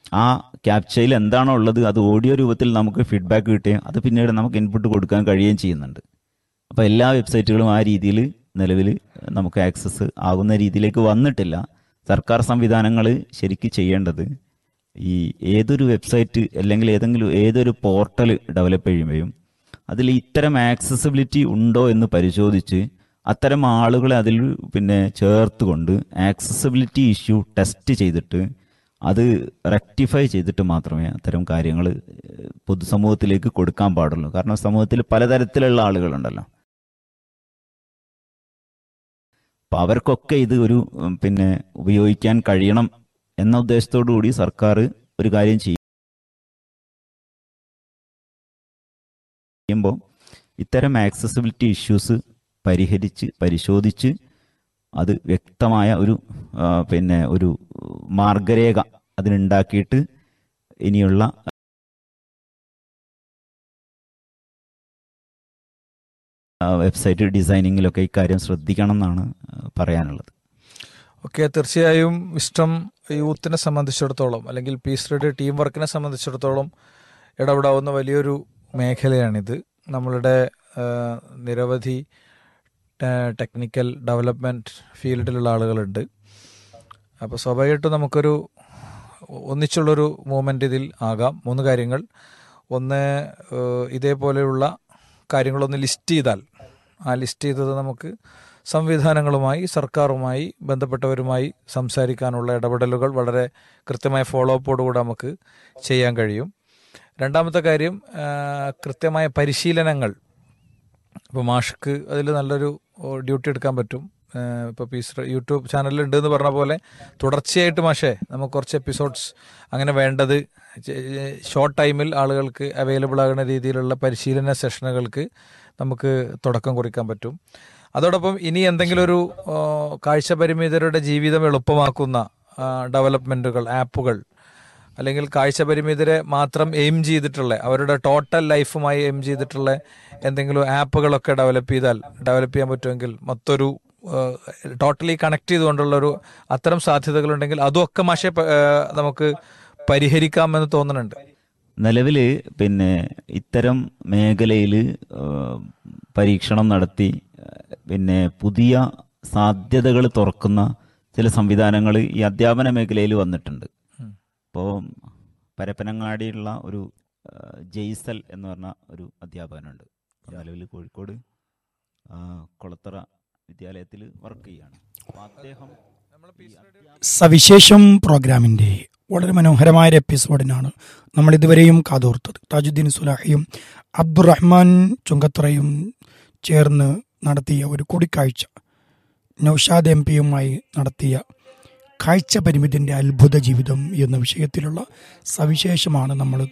ആ ക്യാപ്ചയിൽ എന്താണോ ഉള്ളത് അത് ഓഡിയോ രൂപത്തിൽ നമുക്ക് ഫീഡ്ബാക്ക് കിട്ടുകയും അത് പിന്നീട് നമുക്ക് ഇൻപുട്ട് കൊടുക്കാൻ കഴിയുകയും ചെയ്യുന്നുണ്ട് അപ്പോൾ എല്ലാ വെബ്സൈറ്റുകളും ആ രീതിയിൽ നിലവിൽ നമുക്ക് ആക്സസ് ആകുന്ന രീതിയിലേക്ക് വന്നിട്ടില്ല സർക്കാർ സംവിധാനങ്ങൾ ശരിക്ക് ചെയ്യേണ്ടത് ഈ ഏതൊരു വെബ്സൈറ്റ് അല്ലെങ്കിൽ ഏതെങ്കിലും ഏതൊരു പോർട്ടൽ ഡെവലപ്പ് ചെയ്യുമ്പോഴും അതിൽ ഇത്തരം ആക്സസിബിലിറ്റി ഉണ്ടോ എന്ന് പരിശോധിച്ച് അത്തരം ആളുകളെ അതിൽ പിന്നെ ചേർത്തുകൊണ്ട് ആക്സസിബിലിറ്റി ഇഷ്യൂ ടെസ്റ്റ് ചെയ്തിട്ട് അത് റെക്ടിഫൈ ചെയ്തിട്ട് മാത്രമേ അത്തരം കാര്യങ്ങൾ പൊതുസമൂഹത്തിലേക്ക് കൊടുക്കാൻ പാടുള്ളൂ കാരണം സമൂഹത്തിൽ പലതരത്തിലുള്ള ആളുകളുണ്ടല്ലോ അപ്പം അവർക്കൊക്കെ ഇത് ഒരു ഉം, പിന്നെ ഉപയോഗിക്കാൻ കഴിയണം എന്ന ഉദ്ദേശത്തോടു കൂടി സർക്കാർ ഒരു കാര്യം ചെയ്യുമ്പോൾ ഇത്തരം ആക്സസിബിലിറ്റി ഇഷ്യൂസ് പരിഹരിച്ച് പരിശോധിച്ച് അത് വ്യക്തമായ ഒരു ആ, പിന്നെ ഒരു മാർഗരേഖ അതിനുണ്ടാക്കിയിട്ട് ഇനിയുള്ള ആ, വെബ്സൈറ്റ് ഡിസൈനിങ്ങിലൊക്കെ ഇക്കാര്യം ശ്രദ്ധിക്കണം എന്നാണ് ആ, പറയാനുള്ളത് ഓക്കെ തീർച്ചയായും ഇഷ്ടം യൂത്തിനെ സംബന്ധിച്ചിടത്തോളം അല്ലെങ്കിൽ പീസ് റെഡി ടീം വർക്കിനെ സംബന്ധിച്ചിടത്തോളം ഇടപെടാവുന്ന വലിയൊരു മേഖലയാണിത് നമ്മളുടെ ആ, നിരവധി ടെ- ടെക്നിക്കൽ ഡെവലപ്മെൻറ്റ് ഫീൽഡിലുള്ള ആളുകളുണ്ട് അപ്പോൾ സ്വാഭാവികമായിട്ടും നമുക്കൊരു ഒന്നിച്ചുള്ളൊരു മൂവ്മെൻ്റ് ഇതിൽ ആകാം മൂന്ന് കാര്യങ്ങൾ ഒന്ന് ഏഹ്, ഇതേപോലെയുള്ള കാര്യങ്ങളൊന്ന് ലിസ്റ്റ് ചെയ്താൽ ആ ലിസ്റ്റ് ചെയ്തത് നമുക്ക് സംവിധാനങ്ങളുമായി സർക്കാരുമായി ബന്ധപ്പെട്ടവരുമായി സംസാരിക്കാനുള്ള ഇടപെടലുകൾ വളരെ കൃത്യമായ ഫോളോ അപ്പോടുകൂടെ നമുക്ക് ചെയ്യാൻ കഴിയും രണ്ടാമത്തെ കാര്യം ആ, കൃത്യമായ പരിശീലനങ്ങൾ ഇപ്പോൾ മാഷ്ക്ക് അതിൽ നല്ലൊരു ഡ്യൂട്ടി എടുക്കാൻ പറ്റും ഇപ്പോൾ പീസ് യൂട്യൂബ് ചാനലിൽ ഉണ്ട് എന്ന് പറഞ്ഞ പോലെ തുടർച്ചയായിട്ട് മാഷേ നമുക്ക് കുറച്ച് എപ്പിസോഡ്സ് അങ്ങനെ വേണ്ടത് ഷോർട്ട് ടൈമിൽ ആളുകൾക്ക് അവൈലബിൾ ആകുന്ന രീതിയിലുള്ള പരിശീലന സെഷനുകൾക്ക് നമുക്ക് തുടക്കം കുറിക്കാൻ പറ്റും അതോടൊപ്പം ഇനി എന്തെങ്കിലും ഒരു ആ, കാഴ്ചപരിമിതരുടെ ജീവിതം എളുപ്പമാക്കുന്ന ഡെവലപ്മെൻറ്റുകൾ ആപ്പുകൾ അല്ലെങ്കിൽ കാഴ്ചപരിമിതരെ മാത്രം എയിം ചെയ്തിട്ടുള്ള അവരുടെ ടോട്ടൽ ലൈഫുമായി എയിം ചെയ്തിട്ടുള്ള എന്തെങ്കിലും ആപ്പുകളൊക്കെ ഡെവലപ്പ് ചെയ്താൽ ഡെവലപ്പ് ചെയ്യാൻ പറ്റുമെങ്കിൽ മൊത്തൊരു ടോട്ടലി കണക്ട് ചെയ്തുകൊണ്ടുള്ള ഒരു അത്തരം സാധ്യതകളുണ്ടെങ്കിൽ അതുമൊക്കെ മാഷെ പ- ഏഹ് നമുക്ക് പരിഹരിക്കാമെന്ന് തോന്നുന്നുണ്ട് നിലവിൽ പിന്നെ ഇത്തരം മേഖലയിൽ പരീക്ഷണം നടത്തി ആ, പിന്നെ പുതിയ സാധ്യതകൾ തുറക്കുന്ന ചില സംവിധാനങ്ങൾ ഈ അധ്യാപന മേഖലയിൽ വന്നിട്ടുണ്ട് ഇപ്പോൾ പരപ്പനങ്ങാടിയുള്ള ഒരു ആ, ജെയ്സൽ എന്ന് പറഞ്ഞ ഒരു അധ്യാപകനുണ്ട് നിലവിൽ കോഴിക്കോട് ആ, കൊളത്തറ വിദ്യാലയത്തിൽ വർക്ക് ചെയ്യാണ് അപ്പോൾ അദ്ദേഹം ഈ അധ്യാപന സവിശേഷം പ്രോഗ്രാമിൻ്റെ വളരെ മനോഹരമായ ഒരു എപ്പിസോഡിനാണ് നമ്മൾ ഇതുവരെയും കാതോർത്തത് താജുദ്ദീൻ സുലാഹിയും അബ്ദുറഹ്മാൻ ചുങ്കത്തറയും ചേർന്ന് നടത്തിയ ഒരു കൂടിക്കാഴ്ച നൌഷാദ് എം പിയുമായി നടത്തിയ കാഴ്ച പരിമിതിൻ്റെ അത്ഭുത ജീവിതം എന്ന വിഷയത്തിലുള്ള സവിശേഷമാണ് നമ്മൾ